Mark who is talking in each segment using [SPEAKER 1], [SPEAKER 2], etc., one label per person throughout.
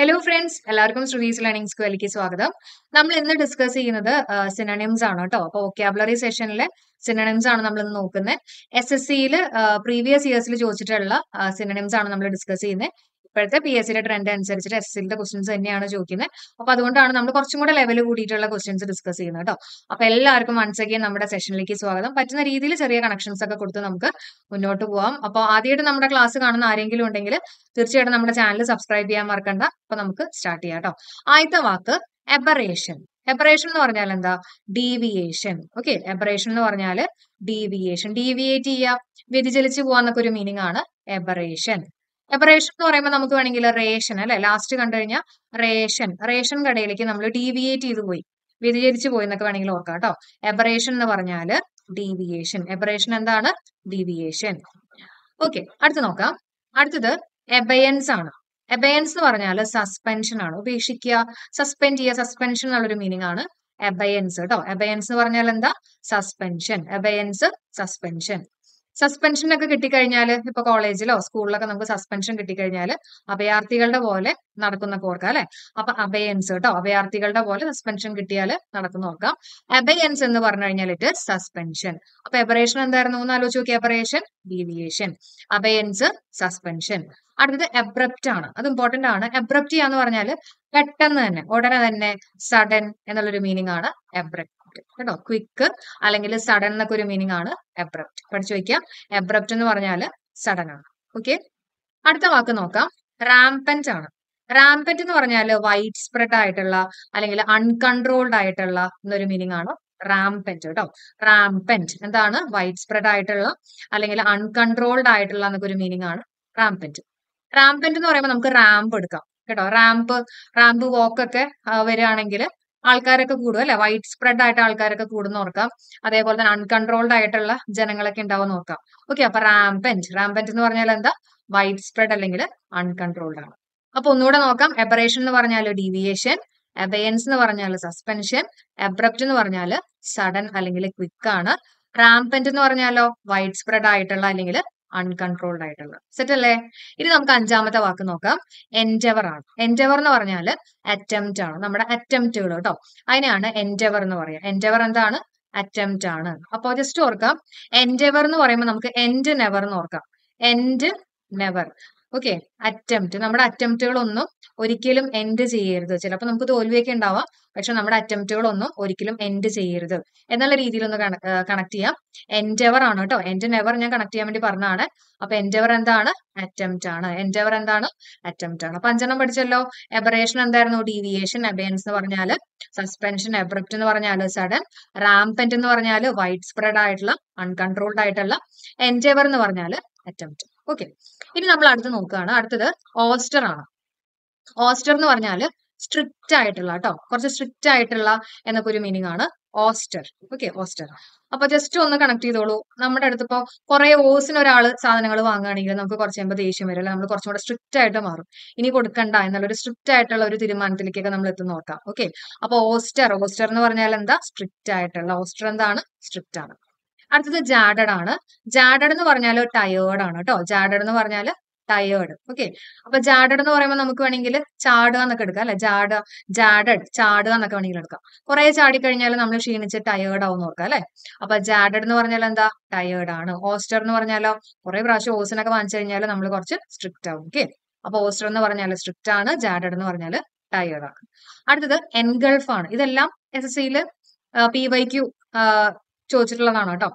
[SPEAKER 1] hello friends എല്ലാവർക്കും Shruthi's learning സ്ക്വയറിലേക്ക് സ്വാഗതം നമ്മൾ ഇന്ന് ഡിസ്കസ് ചെയ്യുന്നത് സിനണിംസ് ആണ് കേട്ടോ അപ്പോൾ വൊക്കാബുലറി സെഷനിലെ സിനണിംസ് ആണ് നമ്മൾ ഇന്ന് നോക്കുന്നത് എസ് എസ് സിയിൽ പ്രീവിയസ് ഇയേഴ്സിൽ ചോദിച്ചിട്ടുള്ള സിനണിംസ് ആണ് നമ്മൾ ഡിസ്കസ് ചെയ്യുന്നത് ഇപ്പോഴത്തെ പി എസ് സിയുടെ ട്രെൻഡ് അനുസരിച്ചിട്ട് എസ് സിയിലെ ക്വസ്റ്റ്യൻസ് തന്നെയാണ് ചോദിക്കുന്നത് അപ്പൊ അതുകൊണ്ടാണ് നമ്മൾ കുറച്ചും കൂടെ ലെവൽ കൂടിയിട്ടുള്ള ക്വസ്റ്റ്യൻസ് ഡിസ്കസ് ചെയ്യുന്നത് കേട്ടോ അപ്പൊ എല്ലാവർക്കും വൺസ് അഗെയിൻ നമ്മുടെ സെഷനിലേക്ക് സ്വാഗതം പറ്റുന്ന രീതിയിൽ ചെറിയ കണക്ഷൻസ് ഒക്കെ കൊടുത്ത് നമുക്ക് മുന്നോട്ട് പോവാം അപ്പോൾ ആദ്യമായിട്ട് നമ്മുടെ ക്ലാസ് കാണുന്ന ആരെങ്കിലും ഉണ്ടെങ്കിൽ തീർച്ചയായിട്ടും നമ്മുടെ ചാനൽ സബ്സ്ക്രൈബ് ചെയ്യാൻ മറക്കണ്ട അപ്പൊ നമുക്ക് സ്റ്റാർട്ട് ചെയ്യാം കേട്ടോ ആദ്യത്തെ വാക്ക് എബറേഷൻ എബറേഷൻ എന്ന് പറഞ്ഞാൽ എന്താ ഡീവിയേഷൻ ഓക്കെ എബറേഷൻ എന്ന് പറഞ്ഞാൽ ഡീവിയേഷൻ ഡീവിയേറ്റ് ചെയ്യുക വ്യതിചലിച്ച് പോവാന്നൊക്കെ ഒരു മീനിങ് ആണ് എബറേഷൻ എബറേഷൻ എന്ന് പറയുമ്പോൾ നമുക്ക് വേണമെങ്കിൽ റേഷൻ അല്ലെ ലാസ്റ്റ് കണ്ടു കഴിഞ്ഞാൽ റേഷൻ റേഷൻ കടയിലേക്ക് നമ്മൾ ഡീവിയേറ്റ് ചെയ്ത് പോയി വ്യതിചലിച്ച് പോയി എന്നൊക്കെ വേണമെങ്കിൽ ഓർക്കാം കേട്ടോ എബറേഷൻ എന്ന് പറഞ്ഞാല് ഡീവിയേഷൻ എബറേഷൻ എന്താണ് ഡീവിയേഷൻ ഓക്കെ അടുത്ത് നോക്കാം അടുത്തത് എബയൻസ് ആണ് എബയൻസ് എന്ന് പറഞ്ഞാൽ സസ്പെൻഷൻ ആണ് ഉപേക്ഷിക്കുക സസ്പെൻഡ് ചെയ്യുക സസ്പെൻഷൻ എന്നുള്ളൊരു മീനിങ് ആണ് എബയൻസ് കേട്ടോ എബയൻസ് എന്ന് പറഞ്ഞാൽ എന്താ സസ്പെൻഷൻ എബയൻസ് സസ്പെൻഷൻ സസ്പെൻഷൻ ഒക്കെ കിട്ടിക്കഴിഞ്ഞാൽ ഇപ്പൊ കോളേജിലോ സ്കൂളിലൊക്കെ നമുക്ക് സസ്പെൻഷൻ കിട്ടിക്കഴിഞ്ഞാൽ അഭയാർത്ഥികളുടെ പോലെ നടക്കുന്ന ഓർക്കാം അല്ലെ അപ്പൊ അബയൻസ് കേട്ടോ അഭയാർത്ഥികളുടെ പോലെ സസ്പെൻഷൻ കിട്ടിയാൽ നടക്കുന്ന ഓർക്കാം അബയൻസ് എന്ന് പറഞ്ഞു കഴിഞ്ഞാൽ ഇറ്റ് സസ്പെൻഷൻ അപ്പൊ എബറേഷൻ എന്തായിരുന്നു എന്ന് ആലോചിച്ച് നോക്കി എബറേഷൻ ഡീവിയേഷൻ അബയൻസ് സസ്പെൻഷൻ അടുത്തത് എബ്രപ്റ്റ് ആണ് അത് ഇമ്പോർട്ടന്റ് ആണ് എബ്രപ്റ്റ് എന്ന് പറഞ്ഞാൽ പെട്ടെന്ന് തന്നെ ഉടനെ തന്നെ സഡൻ എന്നുള്ളൊരു മീനിങ് ആണ് എബ്രപ്റ്റ് കേട്ടോ ക്വിക്ക് അല്ലെങ്കിൽ സഡൻ എന്നൊക്കെ ഒരു മീനിങ് ആണ് എബ്രപ്റ്റ് പഠിച്ചു വയ്ക്കുക എബ്രപ്റ്റ് എന്ന് പറഞ്ഞാൽ സഡൻ ആണ് ഓക്കെ അടുത്ത വാക്ക് നോക്കാം റാംപെന്റ് ആണ് റാംപെന്റ് എന്ന് പറഞ്ഞാൽ വൈഡ് സ്പ്രെഡ് ആയിട്ടുള്ള അല്ലെങ്കിൽ അൺകൺട്രോൾഡ് ആയിട്ടുള്ള എന്നൊരു മീനിങ് ആണ് റാംപെന്റ് കേട്ടോ റാംപെന്റ് എന്താണ് വൈഡ് സ്പ്രെഡ് ആയിട്ടുള്ള അല്ലെങ്കിൽ അൺകൺട്രോൾഡ് ആയിട്ടുള്ള എന്നൊക്കെ ഒരു മീനിങ് ആണ് റാംപെന്റ് റാംപെന്റ് എന്ന് പറയുമ്പോൾ നമുക്ക് റാമ്പ് എടുക്കാം കേട്ടോ റാമ്പ് റാമ്പ് വോക്ക് ഒക്കെ വരികയാണെങ്കിൽ ആൾക്കാരൊക്കെ കൂടും അല്ലെ വൈഡ് സ്പ്രെഡ് ആയിട്ട് ആൾക്കാരൊക്കെ കൂടുന്ന ഓർക്കാം അതേപോലെ തന്നെ അൺകൺട്രോൾഡ് ആയിട്ടുള്ള ജനങ്ങളൊക്കെ ഉണ്ടാവും നോക്കാം ഓക്കെ അപ്പൊ റാംപെന്റ് റാംപെന്റ് എന്ന് പറഞ്ഞാൽ എന്താ വൈഡ് സ്പ്രെഡ് അല്ലെങ്കിൽ അൺകൺട്രോൾഡ് ആണ് അപ്പൊ ഒന്നുകൂടെ നോക്കാം എബറേഷൻ എന്ന് പറഞ്ഞാൽ ഡീവിയേഷൻ എബയൻസ് എന്ന് പറഞ്ഞാൽ സസ്പെൻഷൻ എബ്രപ്റ്റ് എന്ന് പറഞ്ഞാൽ സഡൻ അല്ലെങ്കിൽ ക്വിക്ക് ആണ് റാംപെന്റ് എന്ന് പറഞ്ഞാലോ വൈഡ് സ്പ്രെഡ് ആയിട്ടുള്ള അല്ലെങ്കിൽ അൺകൺട്രോൾഡ് ആയിട്ടുള്ള സെറ്റ് അല്ലേ ഇനി നമുക്ക് അഞ്ചാമത്തെ വാക്ക് നോക്കാം എൻഡവർ ആണ് എൻഡവർ എന്ന് പറഞ്ഞാൽ അറ്റംപ്റ്റ് ആണ് നമ്മുടെ അറ്റംപ്റ്റുകൾ കേട്ടോ അതിനെയാണ് എൻഡവർ എന്ന് പറയാം എൻഡവർ എന്താണ് അറ്റംപ്റ്റ് ആണ് അപ്പോൾ ജസ്റ്റ് ഓർക്കാം എൻഡവർ എന്ന് പറയുമ്പോൾ നമുക്ക് എൻഡ് നെവർ എന്ന് ഓർക്കാം എൻഡ് നെവർ ഓക്കെ അറ്റംപ്റ്റ് നമ്മുടെ അറ്റംപ്റ്റുകളൊന്നും ഒരിക്കലും എൻഡ് ചെയ്യരുത് ചിലപ്പോൾ നമുക്ക് തോൽവിയൊക്കെ ഉണ്ടാവാം പക്ഷെ നമ്മുടെ അറ്റംപ്റ്റുകളൊന്നും ഒരിക്കലും എൻഡ് ചെയ്യരുത് എന്നുള്ള രീതിയിൽ ഒന്ന് കണക്ട് ചെയ്യാം എൻഡവർ ആണ് കേട്ടോ എൻഡ് നെവർ ഞാൻ കണക്ട് ചെയ്യാൻ വേണ്ടി പറഞ്ഞതാണ് അപ്പൊ എൻഡവർ എന്താണ് അറ്റംപ്റ്റ് ആണ് എൻഡവർ എന്താണ് അറ്റംപ്റ്റ് ആണ് അപ്പൊ അഞ്ചെണ്ണം പഠിച്ചല്ലോ എബറേഷൻ എന്തായിരുന്നു ഡീവിയേഷൻ എബയൻസ് എന്ന് പറഞ്ഞാല് സസ്പെൻഷൻ എബ്രപ്റ്റ് എന്ന് പറഞ്ഞാല് സഡൻ റാംപെന്റ് എന്ന് പറഞ്ഞാല് വൈഡ് സ്പ്രെഡ് ആയിട്ടുള്ള അൺകൺട്രോൾഡ് ആയിട്ടുള്ള എൻഡവർ എന്ന് പറഞ്ഞാല് അറ്റംപ്റ്റ് ഓക്കെ ഇനി നമ്മൾ അടുത്ത് നോക്കുകയാണ് അടുത്തത് ഓസ്റ്റർ ആണ് ഓസ്റ്റർ എന്ന് പറഞ്ഞാല് സ്ട്രിക്റ്റ് ആയിട്ടുള്ള കേട്ടോ കുറച്ച് സ്ട്രിക്റ്റ് ആയിട്ടുള്ള എന്നൊക്കെ ഒരു മീനിങ് ആണ് ഓസ്റ്റർ ഓക്കെ ഓസ്റ്റർ അപ്പൊ ജസ്റ്റ് ഒന്ന് കണക്ട് ചെയ്തോളൂ നമ്മുടെ അടുത്ത് ഇപ്പോ കുറെ ഓസിന് ഒരാൾ സാധനങ്ങൾ വാങ്ങുകയാണെങ്കിൽ നമുക്ക് കുറച്ച് കഴിയുമ്പോൾ ദേഷ്യം വരും നമ്മൾ കുറച്ചും കൂടെ സ്ട്രിക്റ്റ് ആയിട്ട് മാറും ഇനി കൊടുക്കണ്ട എന്നുള്ള ഒരു സ്ട്രിക്റ്റ് ആയിട്ടുള്ള ഒരു തീരുമാനത്തിലേക്കൊക്കെ നമ്മൾ എത്തുന്ന നോക്കാം ഓക്കെ അപ്പൊ ഓസ്റ്റർ ഓസ്റ്റർ എന്ന് പറഞ്ഞാൽ എന്താ സ്ട്രിക്റ്റ് ആയിട്ടുള്ള ഓസ്റ്റർ എന്താണ് സ്ട്രിക്റ്റ് ആണ് അടുത്തത് ജാഡഡ് ആണ് ജാഡഡ് എന്ന് പറഞ്ഞാൽ ടയേർഡ് ആണ് കേട്ടോ ജാഡഡ് എന്ന് പറഞ്ഞാൽ ടയേർഡ് ഓക്കെ അപ്പൊ ജാഡഡ് എന്ന് പറയുമ്പോൾ നമുക്ക് വേണമെങ്കിൽ ചാടുക എന്നൊക്കെ എടുക്കാം അല്ലെ ജാഡ ജാഡഡ് ചാടുക എന്നൊക്കെ വേണമെങ്കിൽ എടുക്കാം കുറെ ചാടി കഴിഞ്ഞാൽ നമ്മൾ ക്ഷീണിച്ച് ടയേർഡ് ആവും നോക്കാം അല്ലെ അപ്പൊ ജാഡഡ് എന്ന് പറഞ്ഞാൽ എന്താ ടയേർഡ് ആണ് ഓസ്റ്റർ എന്ന് പറഞ്ഞാലോ കുറെ പ്രാവശ്യം ഓസിനൊക്കെ വാങ്ങിച്ചു കഴിഞ്ഞാൽ നമ്മൾ കുറച്ച് സ്ട്രിക്റ്റ് ആവും ഓക്കെ അപ്പൊ ഓസ്റ്റർ എന്ന് പറഞ്ഞാൽ സ്ട്രിക്റ്റ് ആണ് ജാഡഡ് എന്ന് പറഞ്ഞാൽ ടയേർഡ് ആണ് അടുത്തത് എൻഗൾഫ് ആണ് ഇതെല്ലാം എസ് എസ് സിയിൽ പി വൈ ക്യു ചോദിച്ചിട്ടുള്ളതാണ് കേട്ടോ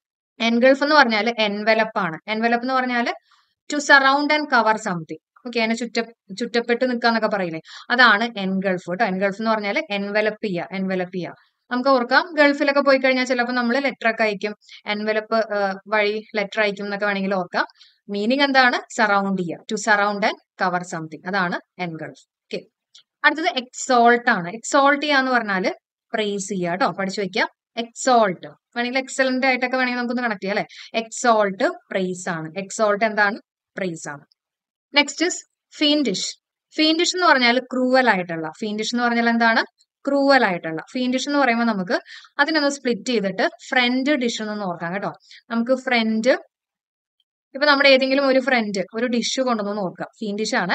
[SPEAKER 1] എൻഗൾഫ് എന്ന് പറഞ്ഞാൽ എൻവലപ്പ് ആണ് എൻവലപ്പ് എന്ന് പറഞ്ഞാൽ to surround and cover something okay അതിനെ ചുറ്റ ചുറ്റപ്പെട്ട് നിൽക്കുക എന്നൊക്കെ പറയില്ലേ അതാണ് എൻഗൾഫ് കേട്ടോ എൻഗൾഫ് എന്ന് പറഞ്ഞാൽ എൻവലപ്പ് ചെയ്യുക എൻവലപ്പ് ചെയ്യുക നമുക്ക് ഓർക്കാം ഗൾഫിലൊക്കെ പോയി കഴിഞ്ഞാൽ ചിലപ്പോൾ നമ്മൾ ലെറ്റർ ഒക്കെ അയക്കും എൻവലപ്പ് വഴി ലെറ്റർ അയക്കും എന്നൊക്കെ വേണമെങ്കിൽ ഓർക്കാം മീനിങ് എന്താണ് സറൗണ്ട് ചെയ്യുക to surround and cover something അതാണ് എൻഗൾഫ് ഓക്കെ അടുത്തത് എക്സോൾട്ട് ആണ് എക്സോൾട്ട് ചെയ്യുക എന്ന് പറഞ്ഞാൽ പ്രേസ് ചെയ്യുക കേട്ടോ പഠിച്ചു വെക്കുക എക്സോൾട്ട് വേണമെങ്കിൽ എക്സലന്റ് ആയിട്ടൊക്കെ വേണമെങ്കിൽ നമുക്കൊന്ന് കണക്ട് ചെയ്യാം അല്ലെ എക്സോൾട്ട് പ്രൈസ് ആണ് എക്സോൾട്ട് എന്താണ് പ്രൈസ് ആണ് നെക്സ്റ്റ് ഫീൻഡിഷ് ഫീൻഡിഷ് എന്ന് പറഞ്ഞാൽ ക്രൂവൽ ആയിട്ടുള്ള ഫീൻഡിഷ് എന്ന് പറഞ്ഞാൽ എന്താണ് ക്രൂവൽ ആയിട്ടുള്ള ഫീൻഡിഷ് എന്ന് പറയുമ്പോൾ നമുക്ക് അതിനൊന്ന് സ്പ്ലിറ്റ് ചെയ്തിട്ട് ഫ്രണ്ട് ഡിഷ് എന്ന് ഓർക്കാം കേട്ടോ നമുക്ക് ഫ്രണ്ട് ഇപ്പൊ നമ്മുടെ ഏതെങ്കിലും ഒരു ഫ്രണ്ട് ഒരു ഡിഷ് കൊണ്ടുവന്ന് നോക്കാം ഫീൻ ഡിഷ് ആണ്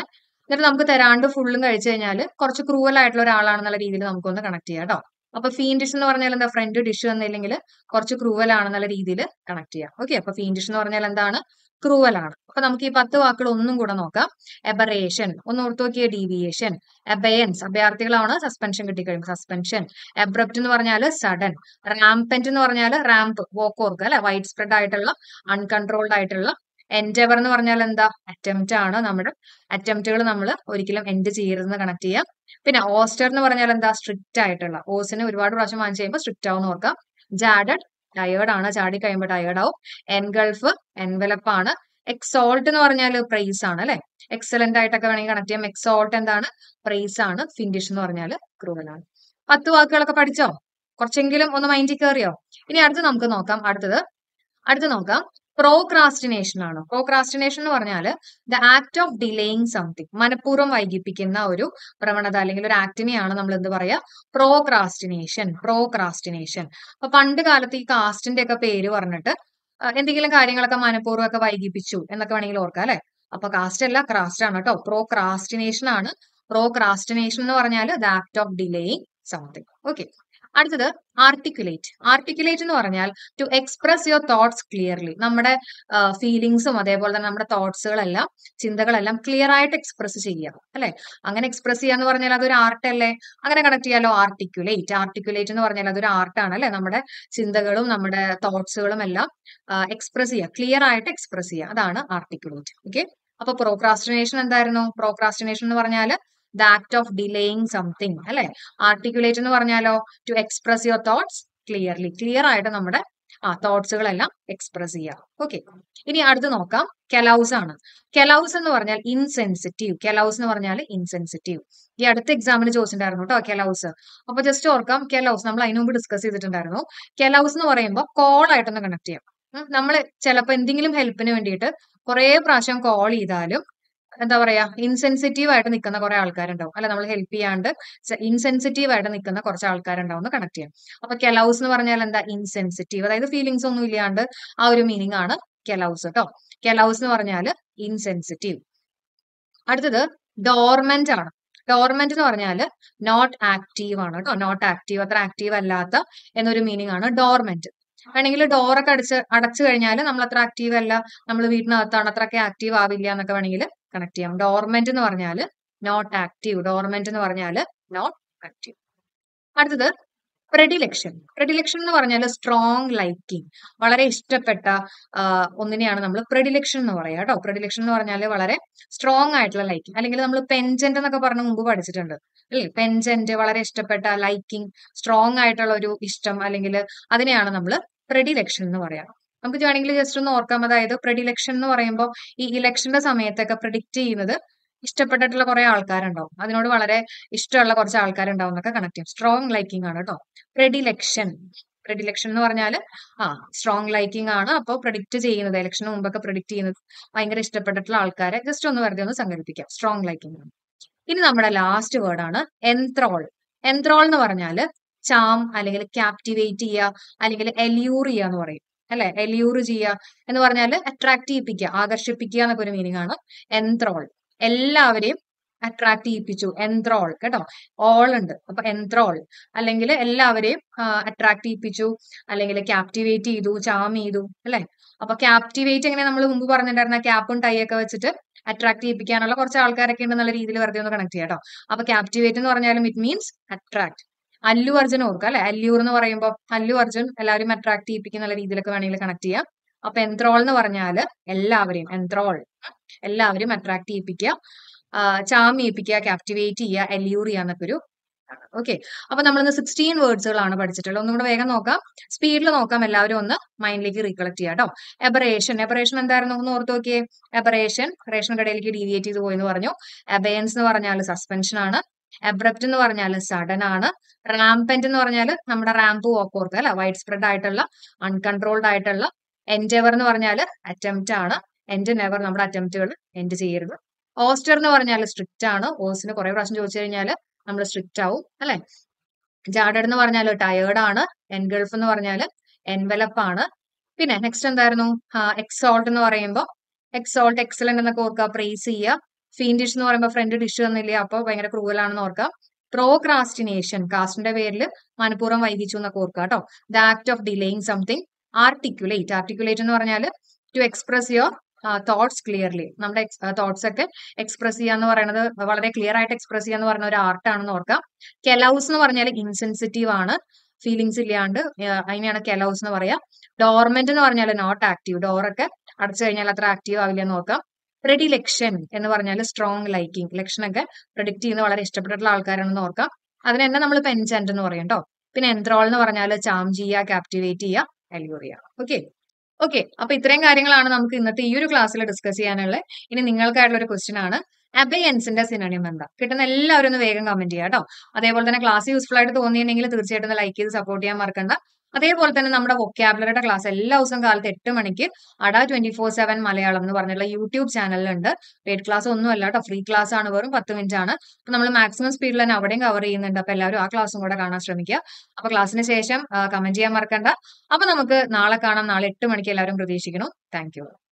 [SPEAKER 1] എന്നിട്ട് നമുക്ക് തരാണ്ട് ഫുള്ളും കഴിച്ചു കഴിഞ്ഞാൽ കുറച്ച് ക്രൂവൽ ആയിട്ടുള്ള ഒരാളാണെന്നുള്ള രീതിയിൽ നമുക്കൊന്ന് കണക്ട് ചെയ്യാം കേട്ടോ അപ്പൊ ഫീൻ ഡിഷ് എന്ന് പറഞ്ഞാൽ എന്താ ഫ്രണ്ട് ഡിഷ് എന്നില്ലെങ്കിൽ കുറച്ച് ക്രൂവൽ ആണെന്നുള്ള രീതിയിൽ കണക്ട് ചെയ്യാം ഓക്കെ അപ്പൊ ഫീൻ ഡിഷ് എന്ന് പറഞ്ഞാൽ എന്താണ് ക്രൂവൽ ആണ് അപ്പൊ നമുക്ക് ഈ പത്ത് വാക്കുകൾ ഒന്നും കൂടെ നോക്കാം എബറേഷൻ ഒന്ന് ഓർത്ത് നോക്കിയ ഡീവിയേഷൻ എബയൻസ് അഭയാർത്ഥികളാണ് സസ്പെൻഷൻ കിട്ടിക്കഴിയുമ്പോൾ സസ്പെൻഷൻ എബ്രപ്റ്റ് എന്ന് പറഞ്ഞാൽ സഡൻ റാംപെന്റ് എന്ന് പറഞ്ഞാൽ റാമ്പ് വോക്ക് ഓർക്ക് അല്ലെ വൈഡ് സ്പ്രെഡ് ആയിട്ടുള്ള അൺകൺട്രോൾഡ് ആയിട്ടുള്ള എൻഡെവർ എന്ന് പറഞ്ഞാൽ എന്താ അറ്റംപ്റ്റ് ആണ് നമ്മുടെ അറ്റംപ്റ്റുകൾ നമ്മൾ ഒരിക്കലും എൻഡ് ചെയ്യരുതെന്ന് കണക്ട് ചെയ്യാം പിന്നെ ഓസ്റ്റർ എന്ന് പറഞ്ഞാൽ എന്താ സ്ട്രിക്റ്റ് ആയിട്ടുള്ള ഓസിന് ഒരുപാട് പ്രാവശ്യം വാങ്ങിച്ചു കഴിയുമ്പോൾ സ്ട്രിക്റ്റ് ആവും ഓർക്കാം ജാഡഡ് ടയേർഡ് ആണ് ചാടി കഴിയുമ്പോൾ ടയേർഡ് ആവും എൻഗൾഫ് എൻവലപ്പ് ആണ് എക്സോൾട്ട് എന്ന് പറഞ്ഞാൽ പ്രൈസ് ആണ് അല്ലെ എക്സലന്റ് ആയിട്ടൊക്കെ വേണമെങ്കിൽ കണക്ട് ചെയ്യാം എക്സോൾട്ട് എന്താണ് പ്രൈസ് ആണ് ഫിൻഡിഷ് എന്ന് പറഞ്ഞാൽ ക്രൂവൽ ആണ് പത്ത് വാക്കുകളൊക്കെ പഠിച്ചോ കുറച്ചെങ്കിലും ഒന്ന് മൈൻഡിൽ കയറിയോ ഇനി അടുത്ത് നമുക്ക് നോക്കാം അടുത്തത് അടുത്ത് നോക്കാം പ്രോക്രാസ്റ്റിനേഷൻ ആണ് പ്രോക്രാസ്റ്റിനേഷൻ എന്ന് പറഞ്ഞാൽ the act of delaying something മനഃപൂർവ്വം വൈകിപ്പിക്കുന്ന ഒരു പ്രവണത അല്ലെങ്കിൽ ഒരു ആക്ടിനെയാണ് നമ്മൾ എന്ത് പറയാ പ്രോക്രാസ്റ്റിനേഷൻ പ്രോക്രാസ്റ്റിനേഷൻ അപ്പൊ പണ്ട് കാലത്ത് ഈ കാസ്റ്റിന്റെ ഒക്കെ പേര് പറഞ്ഞിട്ട് ആ, എന്തെങ്കിലും കാര്യങ്ങളൊക്കെ മനഃപൂർവ്വം ഒക്കെ വൈകിപ്പിച്ചു എന്നൊക്കെ വേണമെങ്കിൽ ഓർക്കാം അല്ലെ അപ്പൊ കാസ്റ്റ് അല്ല ക്രാസ്റ്റ് ആണ് കേട്ടോ പ്രോക്രാസ്റ്റിനേഷൻ ആണ് പ്രോക്രാസ്റ്റിനേഷൻ എന്ന് പറഞ്ഞാൽ the act of delaying something okay അടുത്തത് ആർട്ടിക്കുലേറ്റ് ആർട്ടിക്കുലേറ്റ് എന്ന് പറഞ്ഞാൽ to express your thoughts clearly നമ്മുടെ ഫീലിങ്സും അതേപോലെ തന്നെ നമ്മുടെ തോട്ട്സുകളെല്ലാം ചിന്തകളെല്ലാം ക്ലിയർ ആയിട്ട് എക്സ്പ്രസ് ചെയ്യുക അല്ലെ അങ്ങനെ എക്സ്പ്രസ് ചെയ്യുക എന്ന് പറഞ്ഞാൽ അതൊരു ആർട്ട് അല്ലേ അങ്ങനെ കണക്ട് ചെയ്യാലോ ആർട്ടിക്കുലേറ്റ് ആർട്ടിക്കുലേറ്റ് എന്ന് പറഞ്ഞാൽ അതൊരു ആർട്ടാണ് അല്ലെ നമ്മുടെ ചിന്തകളും നമ്മുടെ തോട്ട്സുകളും എല്ലാം എക്സ്പ്രസ് ചെയ്യുക ക്ലിയർ ആയിട്ട് എക്സ്പ്രസ് ചെയ്യുക അതാണ് ആർട്ടിക്കുലേറ്റ് ഓക്കെ അപ്പൊ പ്രോക്രാസ്റ്റിനേഷൻ എന്തായിരുന്നു പ്രോക്രാസ്റ്റിനേഷൻ എന്ന് പറഞ്ഞാൽ the act of delaying something അല്ലെ ആർട്ടിക്കുലേറ്റ് എന്ന് പറഞ്ഞാലോ to express your thoughts clearly clear ആയിട്ട് നമ്മുടെ ആ തോട്ട്സുകളെല്ലാം എക്സ്പ്രസ് ചെയ്യാം ഓക്കെ ഇനി അടുത്ത് നോക്കാം കെലൗസ് ആണ് കെലൗസ് എന്ന് പറഞ്ഞാൽ ഇൻസെൻസിറ്റീവ് കെലൗസ് എന്ന് പറഞ്ഞാൽ ഇൻസെൻസിറ്റീവ് ഈ അടുത്ത എക്സാമിന് ചോദിച്ചിട്ടുണ്ടായിരുന്നു കേട്ടോ കെലൗസ് അപ്പൊ ജസ്റ്റ് ഓർക്കാം കെലൗസ് നമ്മൾ അതിനു മുമ്പ് ഡിസ്കസ് ചെയ്തിട്ടുണ്ടായിരുന്നു കെലൗസ് എന്ന് പറയുമ്പോൾ കോൾ ആയിട്ടൊന്ന് കണക്ട് ചെയ്യാം നമ്മൾ ചിലപ്പോൾ എന്തെങ്കിലും ഹെൽപ്പിന് വേണ്ടിയിട്ട് കുറെ പ്രാവശ്യം കോൾ ചെയ്താലും എന്താ പറയാ ഇൻസെൻസിറ്റീവ് ആയിട്ട് നിൽക്കുന്ന കുറെ ആൾക്കാരുണ്ടാവും അല്ല നമ്മൾ ഹെൽപ്പ് ചെയ്യാണ്ട് ഇൻസെൻസിറ്റീവ് ആയിട്ട് നിൽക്കുന്ന കുറച്ച് ആൾക്കാരുണ്ടാവും എന്ന് കണക്ട് ചെയ്യാം അപ്പൊ കെലൗസ് എന്ന് പറഞ്ഞാൽ എന്താ ഇൻസെൻസിറ്റീവ് അതായത് ഫീലിങ്സ് ഒന്നും ഇല്ലാണ്ട് ആ ഒരു മീനിങ് ആണ് കെലൗസ് കേട്ടോ കെലൗസ് എന്ന് പറഞ്ഞാൽ ഇൻസെൻസിറ്റീവ് അടുത്തത് ഡോർമെന്റ് ആണ് ഡോർമെന്റ് എന്ന് പറഞ്ഞാൽ നോട്ട് ആക്റ്റീവ് ആണ് കേട്ടോ നോട്ട് ആക്റ്റീവ് അത്ര ആക്റ്റീവ് അല്ലാത്ത എന്നൊരു മീനിങ് ആണ് ഡോർമെന്റ് വേണമെങ്കിൽ ഡോറൊക്കെ അടച്ച് അടച്ചു കഴിഞ്ഞാൽ നമ്മൾ അത്ര ആക്റ്റീവ് അല്ല നമ്മൾ വീട്ടിനകത്താണ് അത്രയൊക്കെ ആക്റ്റീവ് ആവില്ല എന്നൊക്കെ വേണമെങ്കിൽ കണക്ട് ചെയ്യാം ഡോർമെന്റ് എന്ന് പറഞ്ഞാൽ നോട്ട് ആക്റ്റീവ് ഡോർമെന്റ് എന്ന് പറഞ്ഞാൽ നോട്ട് ആക്റ്റീവ് അടുത്തത് പ്രെഡിലക്ഷൻ പ്രെഡിലക്ഷൻ എന്ന് പറഞ്ഞാൽ സ്ട്രോങ് ലൈക്കിങ് വളരെ ഇഷ്ടപ്പെട്ട ആ, ഒന്നിനെയാണ് നമ്മൾ പ്രെഡിലക്ഷൻ എന്ന് പറയാം കേട്ടോ പ്രെഡിലക്ഷൻ എന്ന് പറഞ്ഞാൽ വളരെ സ്ട്രോങ് ആയിട്ടുള്ള ലൈക്കിങ് അല്ലെങ്കിൽ നമ്മൾ പെൻജന്റ് എന്നൊക്കെ പറഞ്ഞ് മുമ്പ് പഠിച്ചിട്ടുണ്ട് അല്ലേ പെൻജന്റ് വളരെ ഇഷ്ടപ്പെട്ട ലൈക്കിങ് സ്ട്രോങ് ആയിട്ടുള്ള ഒരു ഇഷ്ടം അല്ലെങ്കിൽ അതിനെയാണ് നമ്മൾ പ്രെഡിലക്ഷൻ എന്ന് പറയാം നമുക്ക് വേണമെങ്കിൽ ജസ്റ്റ് ഒന്ന് ഓർക്കാം അതായത് പ്രെഡിലക്ഷൻ എന്ന് പറയുമ്പോൾ ഈ ഇലക്ഷന്റെ സമയത്തൊക്കെ പ്രിഡിക്റ്റ് ചെയ്യുന്നത് ഇഷ്ടപ്പെട്ടിട്ടുള്ള കുറെ ആൾക്കാരുണ്ടാവും അതിനോട് വളരെ ഇഷ്ടമുള്ള കുറച്ച് ആൾക്കാരുണ്ടാവും എന്നൊക്കെ കണക്ട് ചെയ്യും സ്ട്രോങ് ലൈക്കിംഗ് ആണ് കേട്ടോ പ്രെഡിലക്ഷൻ പ്രെഡിലക്ഷൻ എന്ന് പറഞ്ഞാൽ ആ സ്ട്രോങ് ലൈക്കിംഗ് ആണ് അപ്പോൾ പ്രഡിക്റ്റ് ചെയ്യുന്നത് ഇലക്ഷന് മുമ്പൊക്കെ പ്രഡിക്റ്റ് ചെയ്യുന്നത് ഭയങ്കര ഇഷ്ടപ്പെട്ടിട്ടുള്ള ആൾക്കാരെ ജസ്റ്റ് ഒന്ന് വെറുതെ ഒന്ന് സങ്കല്പിക്കാം സ്ട്രോങ് ലൈക്കിംഗ് ആണ് ഇനി നമ്മുടെ ലാസ്റ്റ് വേർഡ് ആണ് എൻത്രോൾ എൻത്രോൾ എന്ന് പറഞ്ഞാൽ ചാം അല്ലെങ്കിൽ ക്യാപ്റ്റിവേറ്റ് ചെയ്യുക അല്ലെങ്കിൽ എലിയൂർ ചെയ്യുക എന്ന് പറയും അല്ലെ എലിയൂർ ചെയ്യുക എന്ന് പറഞ്ഞാൽ അട്രാക്ട് ചെയ്യിപ്പിക്കുക ആകർഷിപ്പിക്കുക എന്നൊക്കെ ഒരു മീനിങ് ആണ് എൻത്രോൾ എല്ലാവരെയും അട്രാക്ട് ചെയ്യിപ്പിച്ചു എൻത്രോൾ കേട്ടോ ഓൾ ഉണ്ട് അപ്പൊ എൻത്രോൾ അല്ലെങ്കിൽ എല്ലാവരെയും അട്രാക്ട് ചെയ്യിപ്പിച്ചു അല്ലെങ്കിൽ ക്യാപ്റ്റിവേറ്റ് ചെയ്തു ചാം ചെയ്തു അല്ലെ അപ്പൊ ക്യാപ്റ്റിവേറ്റ് എങ്ങനെ നമ്മൾ മുമ്പ് പറഞ്ഞിട്ടുണ്ടായിരുന്ന ക്യാപ്പും ടൈ ഒക്കെ വെച്ചിട്ട് അട്രാക്ട് ചെയ്യിപ്പിക്കാനുള്ള കുറച്ച് ആൾക്കാരൊക്കെ ഉണ്ടെന്നുള്ള രീതിയിൽ വെറുതെ ഒന്ന് കണക്ട് ചെയ്യാം കേട്ടോ അപ്പൊ ക്യാപ്റ്റിവേറ്റ് എന്ന് പറഞ്ഞാലും it means attract Allu Arjun ഓർക്കുക അല്ലെ അല്ലൂർ എന്ന് പറയുമ്പോൾ അല്ലു അർജുൻ എല്ലാവരും അട്രാക്ട് ചെയ്യിപ്പിക്കുന്ന രീതിയിലൊക്കെ വേണമെങ്കിൽ കണക്ട് ചെയ്യാം അപ്പൊ എൻത്രോൾ എന്ന് പറഞ്ഞാൽ എല്ലാവരെയും എൻത്രോൾ എല്ലാവരും അട്രാക്ട് ചെയ്യിപ്പിക്കുക ചാം ചെയ്യിപ്പിക്കുക ക്യാപ്റ്റിവേറ്റ് ചെയ്യുക എല്യൂർ ചെയ്യുക എന്നൊക്കെ ഒരു ഓക്കെ അപ്പൊ നമ്മളിന്ന് സിക്സ്റ്റീൻ വേർഡ്സുകളാണ് പഠിച്ചിട്ടുള്ളത് ഒന്നും കൂടെ വേഗം നോക്കാം സ്പീഡിൽ നോക്കാം എല്ലാവരും ഒന്ന് മൈൻഡിലേക്ക് റീകളക്ട് ചെയ്യാം കേട്ടോ എബറേഷൻ എബറേഷൻ എന്തായിരുന്നു ഒന്ന് ഓർത്ത് നോക്കിയേ എബറേഷൻ റേഷൻ കടയിലേക്ക് ഡീവിയേറ്റ് ചെയ്ത് പോയി എന്ന് പറഞ്ഞു എബയൻസ് എന്ന് പറഞ്ഞാൽ സസ്പെൻഷൻ ആണ് എബ്രപ്റ്റ് എന്ന് പറഞ്ഞാൽ സഡൻ ആണ് റാംപെന്റ് എന്ന് പറഞ്ഞാൽ നമ്മുടെ റാമ്പ് വോക്ക് ഓർക്കുക അല്ലെ വൈഡ് സ്പ്രെഡ് ആയിട്ടുള്ള അൺകൺട്രോൾഡ് ആയിട്ടുള്ള എൻഡെവർ എന്ന് പറഞ്ഞാൽ അറ്റംപ്റ്റ് ആണ് എൻഡ് നെവർ നമ്മുടെ അറ്റംപ്റ്റുകൾ എൻഡ് ചെയ്യരുത് ഓസ്റ്റർ എന്ന് പറഞ്ഞാൽ സ്ട്രിക്റ്റ് ആണ് ഓസിന് കുറെ പ്രാവശ്യം ചോദിച്ചു കഴിഞ്ഞാൽ നമ്മൾ സ്ട്രിക്റ്റ് ആവും അല്ലെ ജാഡഡ് എന്ന് പറഞ്ഞാൽ ടയേർഡ് ആണ് എൻഗൾഫ് എന്ന് പറഞ്ഞാൽ എൻവലപ്പ് ആണ് പിന്നെ നെക്സ്റ്റ് എന്തായിരുന്നു എക്സോൾട്ട് എന്ന് പറയുമ്പോൾ എക്സോൾട്ട് എക്സലന്റ് എന്നൊക്കെ ഓർക്കുക പ്രേസ് ചെയ്യുക ഫീൻഡിഷ് എന്ന് പറയുമ്പോൾ ഫ്രണ്ട് ഡിഷ് തന്നില്ല അപ്പോൾ ഭയങ്കര ക്രൂവലാണെന്ന് ഓർക്കാം പ്രോക്രാസ്റ്റിനേഷൻ കാസ്റ്റിന്റെ പേരിൽ മനഃപൂർവ്വം വൈകിച്ചു എന്നൊക്കെ ഓർക്കുക കേട്ടോ the act of delaying something articulate articulate എന്ന് പറഞ്ഞാൽ to express your thoughts clearly നമ്മുടെ തോട്ട്സ് ഒക്കെ എക്സ്പ്രസ് ചെയ്യുക എന്ന് പറയുന്നത് വളരെ ക്ലിയർ ആയിട്ട് എക്സ്പ്രസ് ചെയ്യുക എന്ന് പറയുന്ന ഒരു ആർട്ടാണെന്ന് ഓർക്കാം കെലൗസ് എന്ന് പറഞ്ഞാൽ ഇൻസെൻസിറ്റീവ് ആണ് ഫീലിങ്സ് ഇല്ലാണ്ട് ആ, അതിനെയാണ് കെലൗസ് എന്ന് പറയാ ഡോർമെന്റ് എന്ന് പറഞ്ഞാൽ നോട്ട് ആക്റ്റീവ് ഡോറൊക്കെ അടച്ചു കഴിഞ്ഞാൽ അത്ര ആക്റ്റീവ് ആവില്ല എന്ന് നോക്കാം പ്രെഡിലെക്ഷൻ എന്ന് പറഞ്ഞാൽ സ്ട്രോങ് ലൈക്കിംഗ് ലക്ഷൻ ഒക്കെ പ്രെഡിക്റ്റ് ചെയ്യുന്ന വളരെ ഇഷ്ടപ്പെട്ടിട്ടുള്ള ആൾക്കാരാണെന്ന് ഓർക്കാം അതിന് തന്നെ നമ്മൾ പെൻചാന്റ് എന്ന് പറയും കേട്ടോ പിന്നെ എൻത്രോൾ എന്ന് പറഞ്ഞാൽ ചാം ചെയ്യുക ക്യാപ്റ്റിവേറ്റ് ചെയ്യുക അല്യൂർ ചെയ്യുക ഓക്കെ ഓക്കെ അപ്പൊ ഇത്രയും കാര്യങ്ങളാണ് നമുക്ക് ഇന്നത്തെ ഈ ഒരു ക്ലാസ്സിൽ ഡിസ്കസ് ചെയ്യാനുള്ളത് ഇനി നിങ്ങൾക്കായിട്ടുള്ള ഒരു ക്വസ്റ്റ്യൻ ആണ് അബയൻസിന്റെ സിനോണിം എന്താ കിട്ടുന്ന എല്ലാവരും ഒന്ന് വേഗം കമന്റ് ചെയ്യുക കേട്ടോ അതേപോലെ തന്നെ ക്ലാസ് യൂസ്ഫുൾ ആയിട്ട് തോന്നിയിട്ടുണ്ടെങ്കിൽ തീർച്ചയായിട്ടും ലൈക്ക് ചെയ്ത് സപ്പോർട്ട് ചെയ്യാൻ മറക്കണ്ട അതേപോലെ തന്നെ നമ്മുടെ വൊക്കാബുലറിയുടെ ക്ലാസ് എല്ലാ ദിവസവും കാലത്ത് എട്ട് മണിക്ക് അട ട്വന്റി ഫോർ സെവൻ മലയാളം എന്ന് പറഞ്ഞിട്ടുള്ള യൂട്യൂബ് ചാനലിലുണ്ട് പെയ്ഡ് ക്ലാസ് ഒന്നും അല്ല കേട്ടോ ഫ്രീ ക്ലാസ് ആണ് വെറും പത്ത് മിനിറ്റ് ആണ് അപ്പൊ നമ്മൾ മാക്സിമം സ്പീഡിൽ തന്നെ അവിടെയും കവർ ചെയ്യുന്നുണ്ട് അപ്പൊ എല്ലാവരും ആ ക്ലാസ്സും കൂടെ കാണാൻ ശ്രമിക്കുക അപ്പൊ ക്ലാസ്സിന് ശേഷം കമന്റ് ചെയ്യാൻ മറക്കണ്ട അപ്പൊ നമുക്ക് നാളെ കാണാം നാളെ എട്ട് മണിക്ക് എല്ലാവരും പ്രതീക്ഷിക്കണം താങ്ക് യു